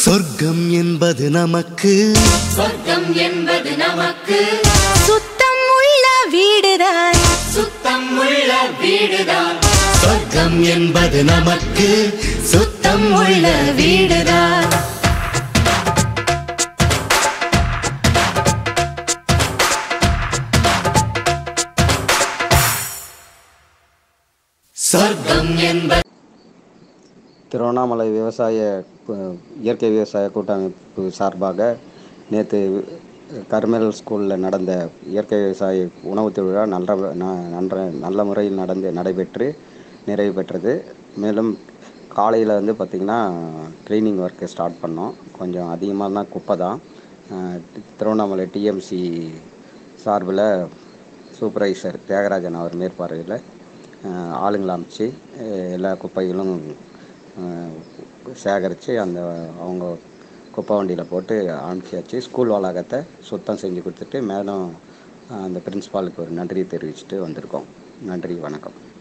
சொர்க்கம் என்பது நமக்கு சொர்க்கம் என்பது நமக்கு சுத்தம் உள்ள வீடுதான் சுத்தம் உள்ள வீடுதான் சொர்க்கம் என்பது நமக்கு சுத்தம் உள்ள வீடுதான் சொர்க்கம் என்பது திருவண்ணாமலை விவசாய கு- இயற்கை விவசாய கூட்டமைப்பு சார்பாக நேற்று கர்மல் ஸ்கூலில் நடந்த இயற்கை விவசாய உணவு திருவிழா நல்ல ந- நன்ற நல்ல முறையில் நடந்து நடைபெற்று நிறைவு பெற்றது மேலும் காலையில் வந்து பார்த்திங்கன்னா ட்ரைனிங் ஒர்க்கு ஸ்டார்ட் பண்ணோம் கொஞ்சம் அதிகமாக தான் குப்பை தான் அஹ் திருவண்ணாமலை டிஎம்சி சார்பில் சூப்பர்வைசர் தியாகராஜன் அவர் மேற்பார்வையில் அஹ் ஆளுங்களை அமைச்சு அஹ் எல்லா குப்பைகளும் அஹ் சேகரித்து அந்த அவங்க குப்பை வண்டியில் போட்டு அனுப்பிச்சாச்சு ஸ்கூல் வளாகத்தை சுத்தம் செஞ்சு கொடுத்துட்டு மேலும் அஹ் அந்த பிரின்ஸ்பாலுக்கு ஒரு நன்றி தெரிவிச்சுட்டு வந்திருக்கோம் நன்றி வணக்கம்